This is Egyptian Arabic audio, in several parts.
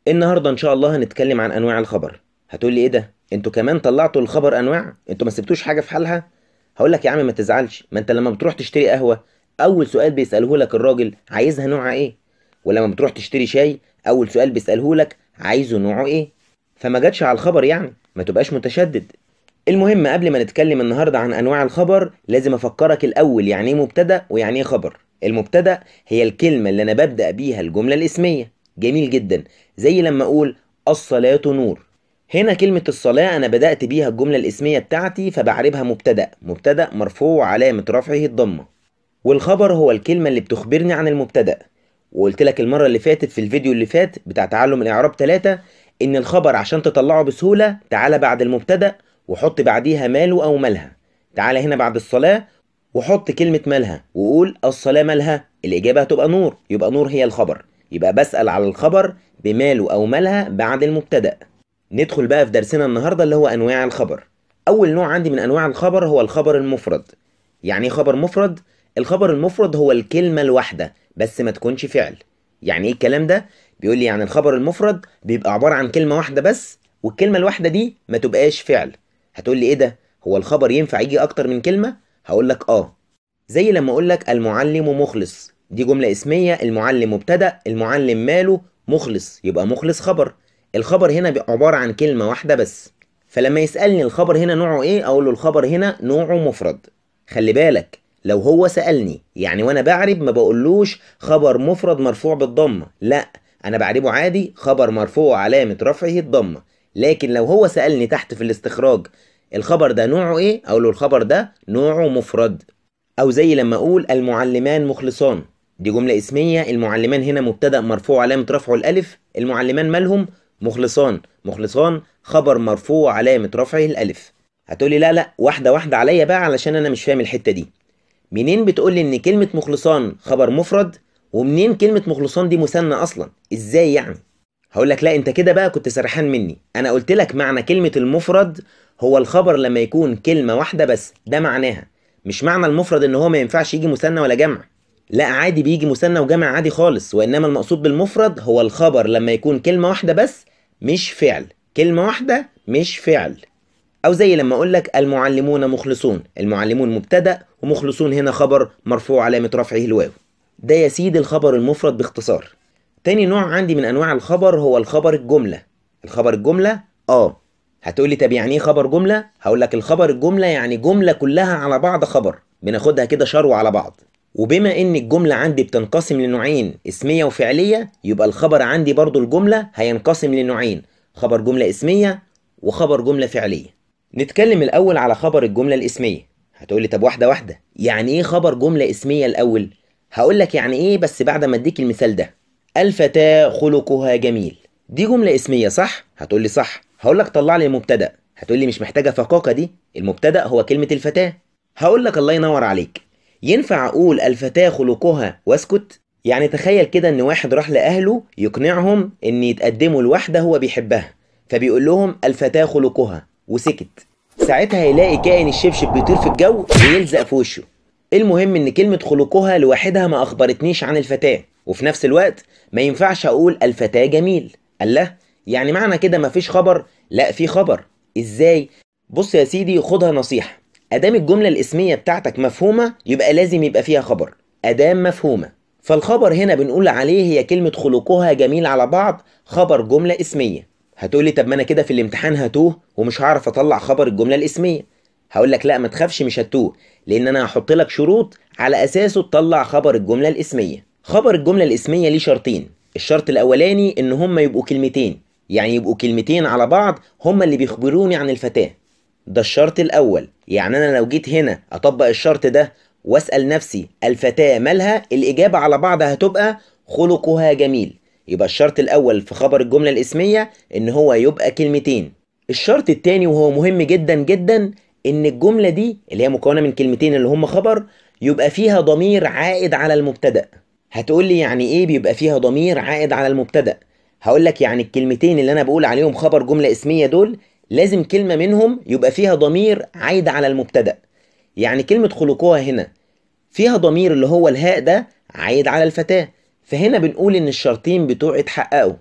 النهارده ان شاء الله هنتكلم عن انواع الخبر هتقول لي ايه ده انتوا كمان طلعتوا الخبر انواع انتوا ما سبتوش حاجه في حالها هقول لك يا عم ما تزعلش ما انت لما بتروح تشتري قهوه اول سؤال بيساله لك الراجل عايزها نوعها ايه ولما بتروح تشتري شاي اول سؤال بيساله لك عايزه نوعه ايه فما جاتش على الخبر يعني ما تبقاش متشدد المهم قبل ما نتكلم النهارده عن انواع الخبر لازم افكرك الاول يعني ايه مبتدا ويعني ايه خبر المبتدا هي الكلمه اللي انا ببدا بيها الجمله الاسميه جميل جدا زي لما اقول الصلاه نور هنا كلمة الصلاة أنا بدأت بيها الجملة الاسمية بتاعتي فبعربها مبتدأ مبتدأ مرفوع وعلامة رفعه الضمة والخبر هو الكلمة اللي بتخبرني عن المبتدأ وقلت لك المرة اللي فاتت في الفيديو اللي فات بتاع تعلم الإعراب 3 إن الخبر عشان تطلعه بسهولة تعالى بعد المبتدأ وحط بعديها ماله أو مالها تعالى هنا بعد الصلاة وحط كلمة مالها وقول الصلاة مالها الإجابة هتبقى نور يبقى نور هي الخبر يبقى بسأل على الخبر بماله أو مالها بعد المبتدأ ندخل بقى في درسنا النهاردة اللي هو أنواع الخبر أول نوع عندي من أنواع الخبر هو الخبر المفرد يعني إيه خبر مفرد؟ الخبر المفرد هو الكلمة الواحدة بس ما تكونش فعل يعني إيه الكلام ده؟ بيقول لي يعني الخبر المفرد بيبقى عبارة عن كلمة واحدة بس والكلمة الواحدة دي ما تبقاش فعل هتقول لي إيه ده؟ هو الخبر ينفع يجي أكتر من كلمة؟ هقول لك آه زي لما أقول لك المعلم مخلص دي جملة اسمية المعلم مبتدأ المعلم ماله مخلص يبقى مخلص خبر الخبر هنا بيبقى عبارة عن كلمة واحدة بس فلما يسألني الخبر هنا نوعه ايه اقول له الخبر هنا نوعه مفرد خلي بالك لو هو سألني يعني وانا بعرب ما بقولوش خبر مفرد مرفوع بالضمة لا انا بعربه عادي خبر مرفوع علامة رفعه الضمة لكن لو هو سألني تحت في الاستخراج الخبر ده نوعه ايه اقول له الخبر ده نوعه مفرد او زي لما اقول المعلمان مخلصان دي جملة اسمية المعلمان هنا مبتدأ مرفوع علامة رفعه الألف المعلمان مالهم مخلصان مخلصان خبر مرفوع علامة رفعه الألف هتقولي لا لا واحدة واحدة عليا بقى علشان أنا مش فاهم الحتة دي منين بتقولي إن كلمة مخلصان خبر مفرد ومنين كلمة مخلصان دي مثنى أصلا إزاي يعني هقول لك لا انت كده بقى كنت سرحان مني انا قلت لك معنى كلمة المفرد هو الخبر لما يكون كلمة واحدة بس ده معناها مش معنى المفرد ان هو ما ينفعش يجي مثنى ولا جمع لا عادي بيجي مثنى وجمع عادي خالص وانما المقصود بالمفرد هو الخبر لما يكون كلمة واحدة بس مش فعل كلمة واحدة مش فعل او زي لما اقول لك المعلمون مخلصون المعلمون مبتدأ ومخلصون هنا خبر مرفوع علامة رفعه الواو ده يا سيدي الخبر المفرد باختصار تاني نوع عندي من انواع الخبر هو الخبر الجملة الخبر الجملة اه هتقولي طب يعني ايه خبر جملة هقول لك الخبر الجملة يعني جملة كلها على بعض خبر بناخدها كده شروة على بعض وبما ان الجملة عندي بتنقسم لنوعين اسمية وفعلية يبقى الخبر عندي برضو الجملة هينقسم لنوعين خبر جملة اسمية وخبر جملة فعلية نتكلم الاول على خبر الجملة الاسمية هتقولي طب واحدة واحدة يعني ايه خبر جملة اسمية الاول هقول لك يعني ايه بس بعد ما اديك المثال ده الفتاة خلقها جميل دي جملة اسمية صح هتقولي صح هقول لك طلع لي المبتدأ هتقولي مش محتاجة فقاقة دي المبتدأ هو كلمة الفتاة هقول لك الله ينور عليك ينفع اقول الفتاة خلقها واسكت يعني تخيل كده ان واحد راح لاهله يقنعهم ان يتقدموا لواحدة هو بيحبها فبيقول لهم الفتاة خلقها وسكت ساعتها هيلاقي كائن الشبشب بيطير في الجو ويلزق في وشه المهم ان كلمة خلقها لوحدها ما اخبرتنيش عن الفتاة وفي نفس الوقت ما ينفعش اقول الفتاة جميل الله يعني معنى كده مفيش خبر لا في خبر ازاي بص يا سيدي خدها نصيحة ادام الجملة الاسمية بتاعتك مفهومة يبقى لازم يبقى فيها خبر ادام مفهومة فالخبر هنا بنقول عليه هي كلمة خلقها جميل على بعض خبر جملة اسمية هتقولي طب ما انا كده في الامتحان هتوه ومش هعرف اطلع خبر الجملة الاسمية هقول لك لا ما تخافش مش هتوه لان انا هحط لك شروط على اساسه تطلع خبر الجملة الاسمية خبر الجملة الاسمية ليه شرطين الشرط الاولاني ان هما يبقوا كلمتين يعني يبقوا كلمتين على بعض هما اللي بيخبروني عن الفتاة ده الشرط الاول يعني انا لو جيت هنا اطبق الشرط ده واسال نفسي الفتاه مالها الاجابه على بعض هتبقى خلقها جميل يبقى الشرط الاول في خبر الجمله الاسميه ان هو يبقى كلمتين الشرط التاني وهو مهم جدا جدا ان الجمله دي اللي هي مكونه من كلمتين اللي هم خبر يبقى فيها ضمير عائد على المبتدا هتقول لي يعني ايه بيبقى فيها ضمير عائد على المبتدا هقول لك يعني الكلمتين اللي انا بقول عليهم خبر جمله اسميه دول لازم كلمة منهم يبقى فيها ضمير عايد على المبتدأ يعني كلمة خلقوها هنا فيها ضمير اللي هو الهاء ده عايد على الفتاة فهنا بنقول إن الشرطين بتوع اتحققوا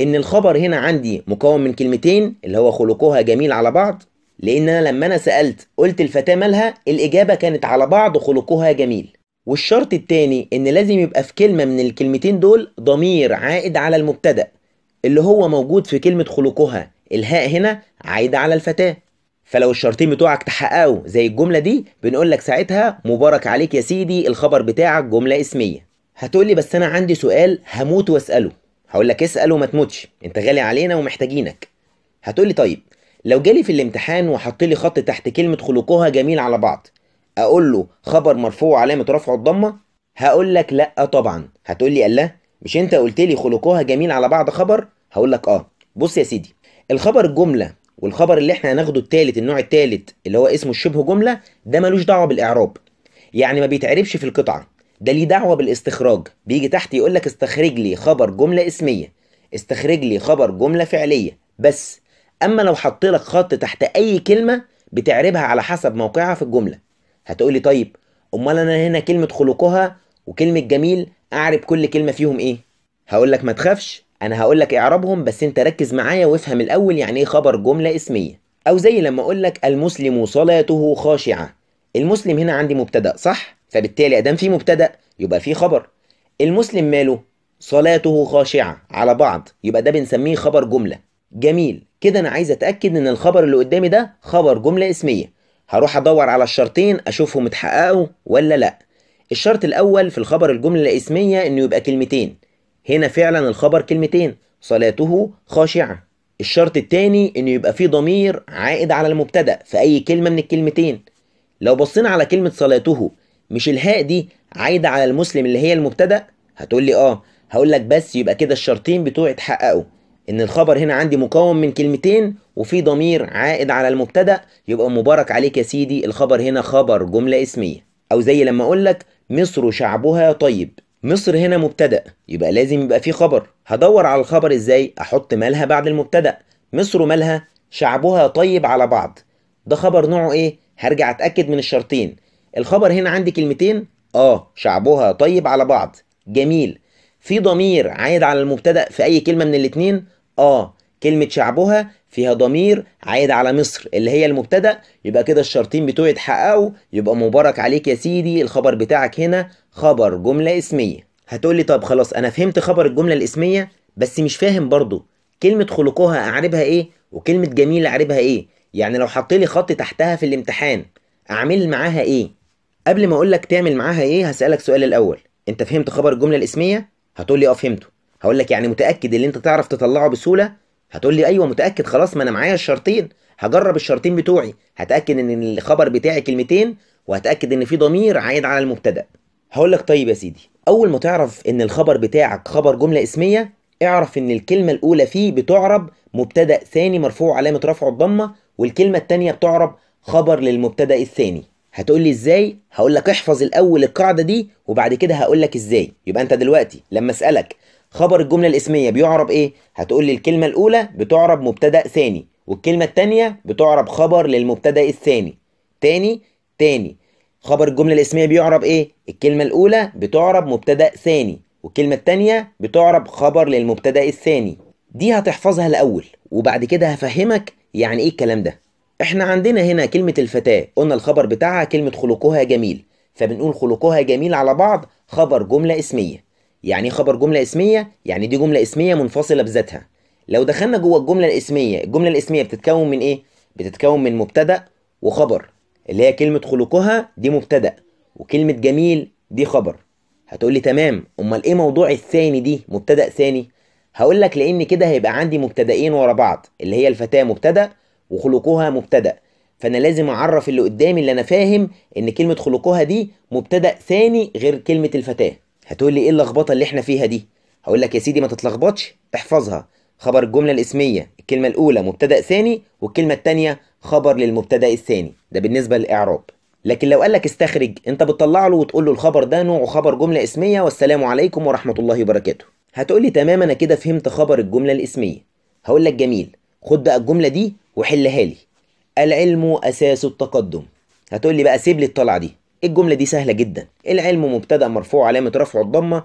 ان الخبر هنا عندي مكون من كلمتين اللي هو خلقها جميل على بعض لان انا لما انا سالت قلت الفتاه مالها الاجابه كانت على بعض خلقها جميل والشرط التاني ان لازم يبقى في كلمه من الكلمتين دول ضمير عائد على المبتدا اللي هو موجود في كلمه خلقها الهاء هنا عايده على الفتاه فلو الشرطين بتوعك تحققوا زي الجمله دي بنقول لك ساعتها مبارك عليك يا سيدي الخبر بتاعك جمله اسميه هتقولي بس انا عندي سؤال هموت واساله هقول لك اسال وما تموتش انت غالي علينا ومحتاجينك هتقولي طيب لو جالي في الامتحان وحط لي خط تحت كلمه خلقها جميل على بعض اقول له خبر مرفوع علامه رفعه الضمه هقول لك لا طبعا هتقول لي الله مش انت قلت لي خلقها جميل على بعض خبر هقول لك اه بص يا سيدي الخبر الجمله والخبر اللي احنا هناخده التالت النوع التالت اللي هو اسمه الشبه جمله ده ملوش دعوه بالاعراب يعني ما بيتعربش في القطعه ده ليه دعوه بالاستخراج بيجي تحت يقول لك استخرج لي خبر جمله اسميه استخرج لي خبر جمله فعليه بس اما لو حط لك خط تحت اي كلمه بتعربها على حسب موقعها في الجمله هتقولي طيب امال انا هنا كلمه خلقها وكلمه جميل اعرب كل كلمه فيهم ايه هقول لك ما تخافش انا هقول لك اعرابهم بس انت ركز معايا وافهم الاول يعني ايه خبر جمله اسميه او زي لما اقول لك المسلم صلاته خاشعه المسلم هنا عندي مبتدا صح فبالتالي ادام في مبتدا يبقى في خبر المسلم ماله صلاته خاشعه على بعض يبقى ده بنسميه خبر جمله جميل كده انا عايز اتاكد ان الخبر اللي قدامي ده خبر جمله اسميه هروح ادور على الشرطين اشوفهم اتحققوا ولا لا الشرط الاول في الخبر الجمله الاسميه انه يبقى كلمتين هنا فعلا الخبر كلمتين صلاته خاشعه الشرط التاني انه يبقى فيه ضمير عائد على المبتدا في اي كلمه من الكلمتين لو بصينا على كلمه صلاته مش الهاء دي عايده على المسلم اللي هي المبتدا هتقول لي اه هقول لك بس يبقى كده الشرطين بتوعي اتحققوا ان الخبر هنا عندي مكون من كلمتين وفي ضمير عائد على المبتدا يبقى مبارك عليك يا سيدي الخبر هنا خبر جمله اسميه او زي لما اقول لك مصر شعبها طيب مصر هنا مبتدا يبقى لازم يبقى في خبر هدور على الخبر ازاي احط مالها بعد المبتدا مصر مالها شعبها طيب على بعض ده خبر نوعه ايه هرجع اتاكد من الشرطين الخبر هنا عندي كلمتين اه شعبها طيب على بعض جميل في ضمير عايد على المبتدا في اي كلمه من الاتنين اه كلمه شعبها فيها ضمير عايد على مصر اللي هي المبتدا يبقى كده الشرطين بتوعي اتحققوا يبقى مبارك عليك يا سيدي الخبر بتاعك هنا خبر جمله اسميه هتقولي طب خلاص انا فهمت خبر الجمله الاسميه بس مش فاهم برضو كلمه خلقها اعربها ايه وكلمه جميل اعربها ايه يعني لو حط لي خط تحتها في الامتحان اعمل معاها ايه قبل ما اقول لك تعمل معاها ايه هسالك سؤال الاول انت فهمت خبر الجمله الاسميه هتقول لي اه فهمته هقول لك يعني متاكد ان انت تعرف تطلعه بسهوله هتقول لي ايوه متاكد خلاص ما انا معايا الشرطين هجرب الشرطين بتوعي هتاكد ان الخبر بتاعي كلمتين وهتاكد ان في ضمير عايد على المبتدا هقول لك طيب يا سيدي اول ما تعرف ان الخبر بتاعك خبر جمله اسميه اعرف ان الكلمه الاولى فيه بتعرب مبتدا ثاني مرفوع علامه رفعه الضمه والكلمه الثانيه بتعرب خبر للمبتدا الثاني هتقول لي ازاي هقول لك احفظ الاول القاعده دي وبعد كده هقول لك ازاي يبقى انت دلوقتي لما اسالك خبر الجمله الاسميه بيعرب ايه هتقول لي الكلمه الاولى بتعرب مبتدا ثاني والكلمه الثانيه بتعرب خبر للمبتدا الثاني تاني تاني خبر الجمله الاسميه بيعرب ايه الكلمه الاولى بتعرب مبتدا ثاني والكلمه الثانيه بتعرب خبر للمبتدا الثاني دي هتحفظها الاول وبعد كده هفهمك يعني ايه الكلام ده احنا عندنا هنا كلمة الفتاة قلنا الخبر بتاعها كلمة خلقها جميل فبنقول خلقها جميل على بعض خبر جملة اسمية يعني ايه خبر جملة اسمية يعني دي جملة اسمية منفصلة بذاتها لو دخلنا جوه الجملة الاسمية الجملة الاسمية بتتكون من ايه بتتكون من مبتدأ وخبر اللي هي كلمة خلقها دي مبتدأ وكلمة جميل دي خبر هتقولي تمام امال ايه موضوع الثاني دي مبتدأ ثاني هقول لك لان كده هيبقى عندي مبتدئين ورا بعض اللي هي الفتاة مبتدأ وخلقها مبتدأ فانا لازم اعرف اللي قدامي اللي انا فاهم ان كلمة خلقها دي مبتدأ ثاني غير كلمة الفتاة هتقول لي ايه اللخبطة اللي احنا فيها دي هقول لك يا سيدي ما تتلخبطش احفظها خبر الجملة الاسمية الكلمة الاولى مبتدأ ثاني والكلمة الثانية خبر للمبتدأ الثاني ده بالنسبة للاعراب لكن لو قال لك استخرج انت بتطلع له وتقول له الخبر ده نوعه خبر جملة اسمية والسلام عليكم ورحمة الله وبركاته هتقول لي تمام انا كده فهمت خبر الجملة الاسمية هقول لك جميل خد بقى الجملة دي وحلها لي العلم أساس التقدم هتقول لي بقى سيب لي الطلعة دي الجملة دي سهلة جدا العلم مبتدأ مرفوع علامة رفعه الضمة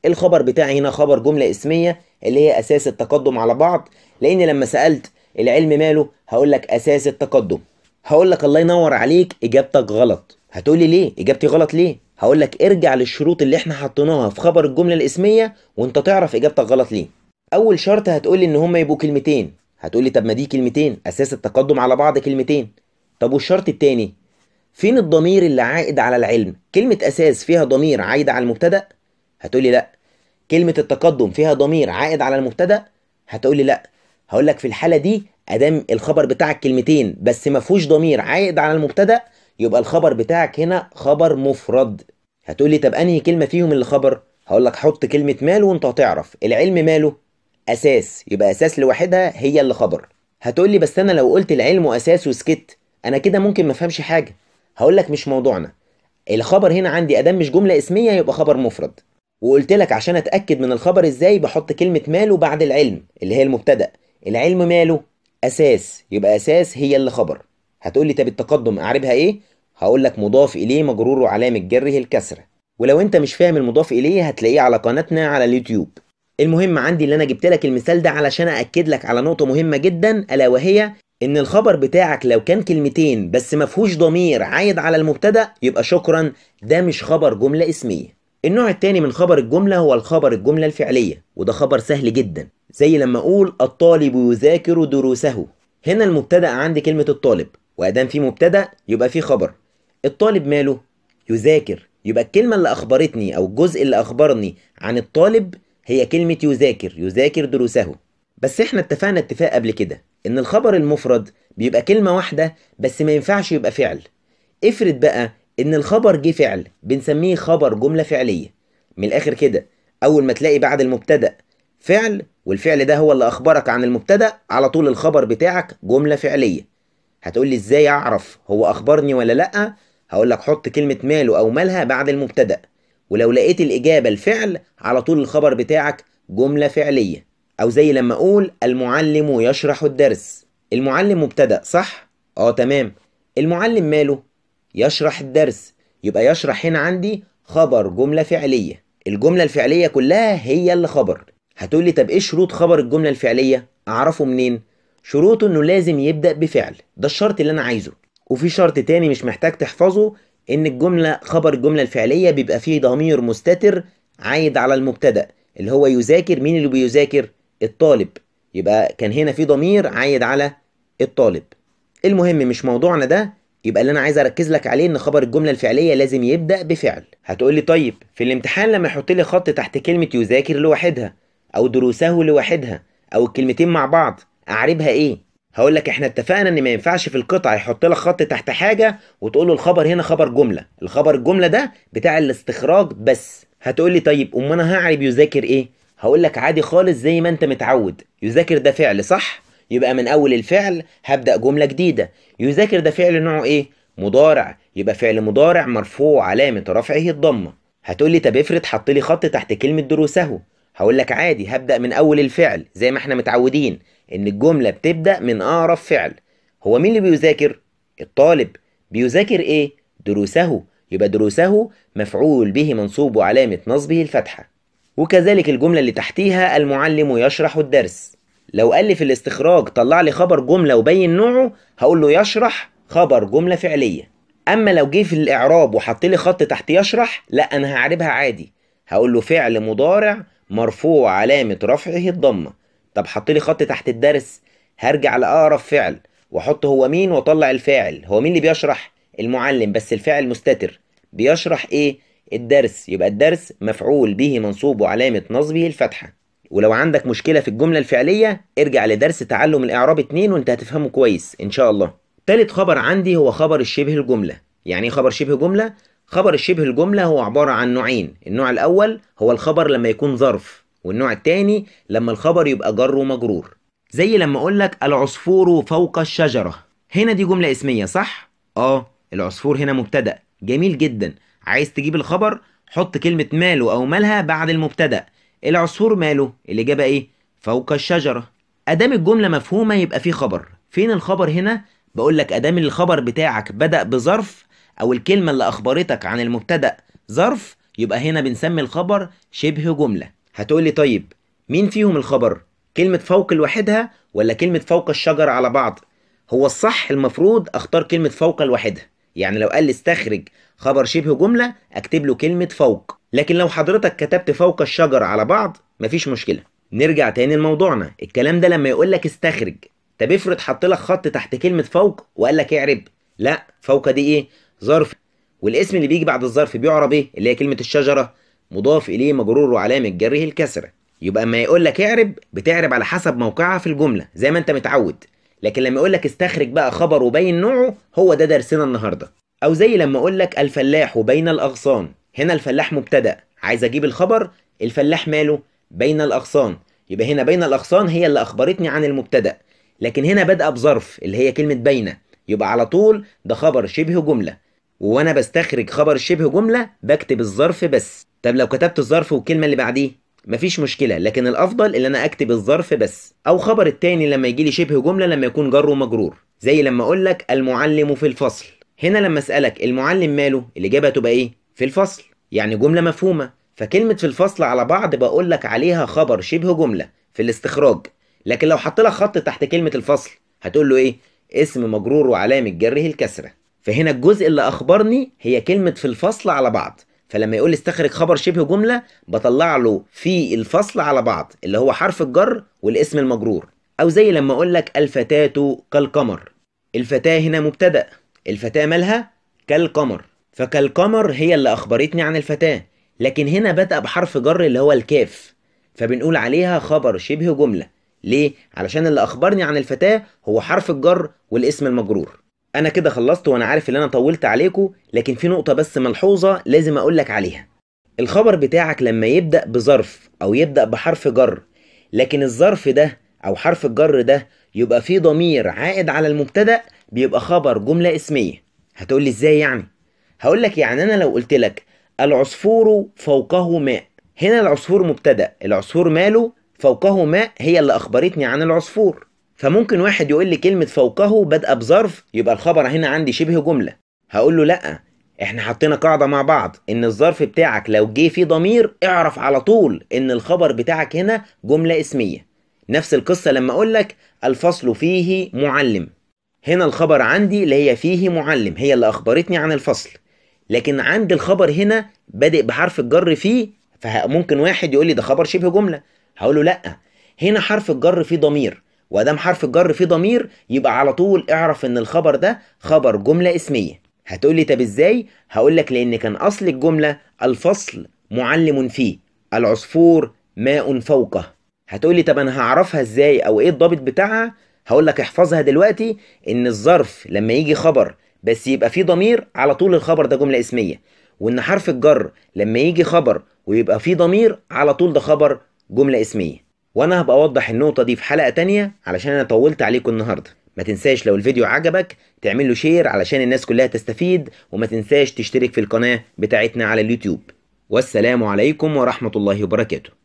الخبر بتاعي هنا خبر جملة اسمية اللي هي أساس التقدم على بعض لأن لما سألت العلم ماله هقول لك أساس التقدم هقول لك الله ينور عليك إجابتك غلط هتقولي ليه إجابتي غلط ليه هقول لك ارجع للشروط اللي احنا حطيناها في خبر الجملة الاسمية وانت تعرف إجابتك غلط ليه أول شرط هتقولي إن هما يبقوا كلمتين هتقولي طب ما دي كلمتين أساس التقدم على بعض كلمتين طب والشرط التاني فين الضمير اللي عائد على العلم كلمة أساس فيها ضمير عايد على المبتدأ هتقولي لا كلمة التقدم فيها ضمير عائد على المبتدأ هتقولي لا هقول لك في الحالة دي ادام الخبر بتاعك كلمتين بس ما فيهوش ضمير عائد على المبتدأ يبقى الخبر بتاعك هنا خبر مفرد هتقولي طب انهي كلمة فيهم اللي خبر هقول لك حط كلمة ماله وانت هتعرف العلم ماله اساس يبقى اساس لوحدها هي اللي خبر هتقولي بس انا لو قلت العلم اساس وسكت انا كده ممكن ما افهمش حاجة هقول لك مش موضوعنا الخبر هنا عندي ادام مش جملة اسمية يبقى خبر مفرد وقلت لك عشان اتاكد من الخبر ازاي بحط كلمه ماله بعد العلم اللي هي المبتدا العلم ماله اساس يبقى اساس هي اللي خبر هتقول لي طب التقدم اعربها ايه هقول لك مضاف اليه مجرور وعلامه جره الكسره ولو انت مش فاهم المضاف اليه هتلاقيه على قناتنا على اليوتيوب المهم عندي اللي انا جبت لك المثال ده علشان ااكد لك على نقطه مهمه جدا الا وهي ان الخبر بتاعك لو كان كلمتين بس ما فيهوش ضمير عايد على المبتدا يبقى شكرا ده مش خبر جمله اسميه النوع التاني من خبر الجملة هو الخبر الجملة الفعلية وده خبر سهل جدا زي لما أقول الطالب يذاكر دروسه هنا المبتدأ عندي كلمة الطالب وأدام في مبتدأ يبقى في خبر الطالب ماله يذاكر يبقى الكلمة اللي أخبرتني أو الجزء اللي أخبرني عن الطالب هي كلمة يذاكر يذاكر دروسه بس احنا اتفقنا اتفاق قبل كده ان الخبر المفرد بيبقى كلمة واحدة بس ما ينفعش يبقى فعل افرض بقى ان الخبر جه فعل بنسميه خبر جملة فعلية من الاخر كده اول ما تلاقي بعد المبتدأ فعل والفعل ده هو اللي اخبرك عن المبتدأ على طول الخبر بتاعك جملة فعلية هتقول لي ازاي اعرف هو اخبرني ولا لا هقول لك حط كلمة ماله او مالها بعد المبتدأ ولو لقيت الاجابة الفعل على طول الخبر بتاعك جملة فعلية او زي لما اقول المعلم يشرح الدرس المعلم مبتدأ صح اه تمام المعلم ماله يشرح الدرس يبقى يشرح هنا عندي خبر جملة فعلية الجملة الفعلية كلها هي اللي خبر هتقولي طب ايه شروط خبر الجملة الفعلية اعرفه منين شروطه انه لازم يبدأ بفعل ده الشرط اللي انا عايزه وفي شرط تاني مش محتاج تحفظه ان الجملة خبر الجملة الفعلية بيبقى فيه ضمير مستتر عايد على المبتدأ اللي هو يذاكر مين اللي بيذاكر الطالب يبقى كان هنا في ضمير عايد على الطالب المهم مش موضوعنا ده يبقى اللي انا عايز اركز لك عليه ان خبر الجمله الفعليه لازم يبدا بفعل هتقول لي طيب في الامتحان لما يحط لي خط تحت كلمه يذاكر لوحدها او دروسه لوحدها او الكلمتين مع بعض اعربها ايه هقول لك احنا اتفقنا ان ما ينفعش في القطعه يحط لك خط تحت حاجه وتقول له الخبر هنا خبر جمله الخبر الجمله ده بتاع الاستخراج بس هتقول لي طيب ام انا هعرب يذاكر ايه هقول لك عادي خالص زي ما انت متعود يذاكر ده فعل صح يبقى من اول الفعل هبدا جمله جديده يذاكر ده فعل نوعه ايه مضارع يبقى فعل مضارع مرفوع علامه رفعه الضمه هتقول لي طب افرض حط لي خط تحت كلمه دروسه هقول لك عادي هبدا من اول الفعل زي ما احنا متعودين ان الجمله بتبدا من اقرب فعل هو مين اللي بيذاكر الطالب بيذاكر ايه دروسه يبقى دروسه مفعول به منصوب وعلامه نصبه الفتحه وكذلك الجمله اللي تحتيها المعلم يشرح الدرس لو قال لي في الاستخراج طلع لي خبر جملة وبين نوعه هقول له يشرح خبر جملة فعلية أما لو جه في الإعراب وحط لي خط تحت يشرح لا أنا هعربها عادي هقول له فعل مضارع مرفوع علامة رفعه الضمة طب حط لي خط تحت الدرس هرجع لأقرب فعل وأحط هو مين وأطلع الفاعل هو مين اللي بيشرح المعلم بس الفاعل مستتر بيشرح إيه الدرس يبقى الدرس مفعول به منصوب وعلامة نصبه الفتحة ولو عندك مشكلة في الجملة الفعلية ارجع لدرس تعلم الإعراب 2 وانت هتفهمه كويس إن شاء الله تالت خبر عندي هو خبر الشبه الجملة يعني ايه خبر شبه جملة؟ خبر الشبه الجملة هو عبارة عن نوعين النوع الأول هو الخبر لما يكون ظرف والنوع التاني لما الخبر يبقى جر ومجرور زي لما أقول لك العصفور فوق الشجرة هنا دي جملة اسمية صح؟ آه العصفور هنا مبتدأ جميل جدا عايز تجيب الخبر حط كلمة ماله أو مالها بعد المبتدأ العصفور ماله الإجابة إيه فوق الشجرة أدام الجملة مفهومة يبقى في خبر فين الخبر هنا بقول لك أدام الخبر بتاعك بدأ بظرف أو الكلمة اللي أخبرتك عن المبتدأ ظرف يبقى هنا بنسمي الخبر شبه جملة هتقولي طيب مين فيهم الخبر كلمة فوق لوحدها ولا كلمة فوق الشجر على بعض هو الصح المفروض اختار كلمة فوق لوحدها يعني لو قال لي استخرج خبر شبه جملة اكتب له كلمة فوق لكن لو حضرتك كتبت فوق الشجر على بعض مفيش مشكلة نرجع تاني لموضوعنا الكلام ده لما يقول لك استخرج طب افرض حط لك خط تحت كلمة فوق وقال لك اعرب لا فوق دي ايه ظرف والاسم اللي بيجي بعد الظرف بيعرب ايه اللي هي كلمة الشجرة مضاف اليه مجرور وعلامة جره الكسرة يبقى اما يقول لك اعرب بتعرب على حسب موقعها في الجملة زي ما انت متعود لكن لما يقول لك استخرج بقى خبر وبين نوعه هو ده درسنا النهارده او زي لما اقول لك الفلاح بين الاغصان هنا الفلاح مبتدا عايز اجيب الخبر الفلاح ماله بين الاغصان يبقى هنا بين الاغصان هي اللي اخبرتني عن المبتدا لكن هنا بادئه بظرف اللي هي كلمه بين يبقى على طول ده خبر شبه جمله وانا بستخرج خبر شبه جمله بكتب الظرف بس طب لو كتبت الظرف والكلمه اللي بعديه مفيش مشكلة لكن الأفضل إن أنا أكتب الظرف بس أو خبر التاني لما يجيلي شبه جملة لما يكون جر ومجرور زي لما أقول لك المعلم في الفصل هنا لما أسألك المعلم ماله الإجابة هتبقى إيه؟ في الفصل يعني جملة مفهومة فكلمة في الفصل على بعض بقول لك عليها خبر شبه جملة في الاستخراج لكن لو حط لك خط تحت كلمة الفصل هتقول له إيه؟ اسم مجرور وعلامة جره الكسرة فهنا الجزء اللي أخبرني هي كلمة في الفصل على بعض فلما يقول استخرج خبر شبه جملة بطلع له في الفصل على بعض اللي هو حرف الجر والاسم المجرور أو زي لما أقول لك الفتاة كالقمر الفتاة هنا مبتدأ الفتاة مالها كالقمر فكالقمر هي اللي أخبرتني عن الفتاة لكن هنا بدأ بحرف جر اللي هو الكاف فبنقول عليها خبر شبه جملة ليه؟ علشان اللي أخبرني عن الفتاة هو حرف الجر والاسم المجرور انا كده خلصت وانا عارف ان انا طولت عليكم لكن في نقطه بس ملحوظه لازم اقول لك عليها الخبر بتاعك لما يبدا بظرف او يبدا بحرف جر لكن الظرف ده او حرف الجر ده يبقى فيه ضمير عائد على المبتدا بيبقى خبر جمله اسميه هتقول لي ازاي يعني هقول لك يعني انا لو قلت لك العصفور فوقه ماء هنا العصفور مبتدا العصفور ماله فوقه ماء هي اللي اخبرتني عن العصفور فممكن واحد يقول لي كلمة فوقه بادئة بظرف يبقى الخبر هنا عندي شبه جملة هقول له لأ احنا حطينا قاعدة مع بعض ان الظرف بتاعك لو جه فيه ضمير اعرف على طول ان الخبر بتاعك هنا جملة اسمية نفس القصة لما اقول لك الفصل فيه معلم هنا الخبر عندي اللي هي فيه معلم هي اللي اخبرتني عن الفصل لكن عند الخبر هنا بادئ بحرف الجر فيه فممكن واحد يقول لي ده خبر شبه جملة هقول له لأ هنا حرف الجر فيه ضمير وادام حرف الجر فيه ضمير يبقى على طول اعرف ان الخبر ده خبر جمله اسميه هتقولي طب ازاي هقول لك لان كان اصل الجمله الفصل معلم فيه العصفور ماء فوقه هتقولي طب انا هعرفها ازاي او ايه الضابط بتاعها هقول لك احفظها دلوقتي ان الظرف لما يجي خبر بس يبقى فيه ضمير على طول الخبر ده جمله اسميه وان حرف الجر لما يجي خبر ويبقى فيه ضمير على طول ده خبر جمله اسميه وانا هبقى اوضح النقطه دي في حلقه تانية علشان انا طولت عليكم النهارده ما تنساش لو الفيديو عجبك تعمل له شير علشان الناس كلها تستفيد وما تنساش تشترك في القناه بتاعتنا على اليوتيوب والسلام عليكم ورحمه الله وبركاته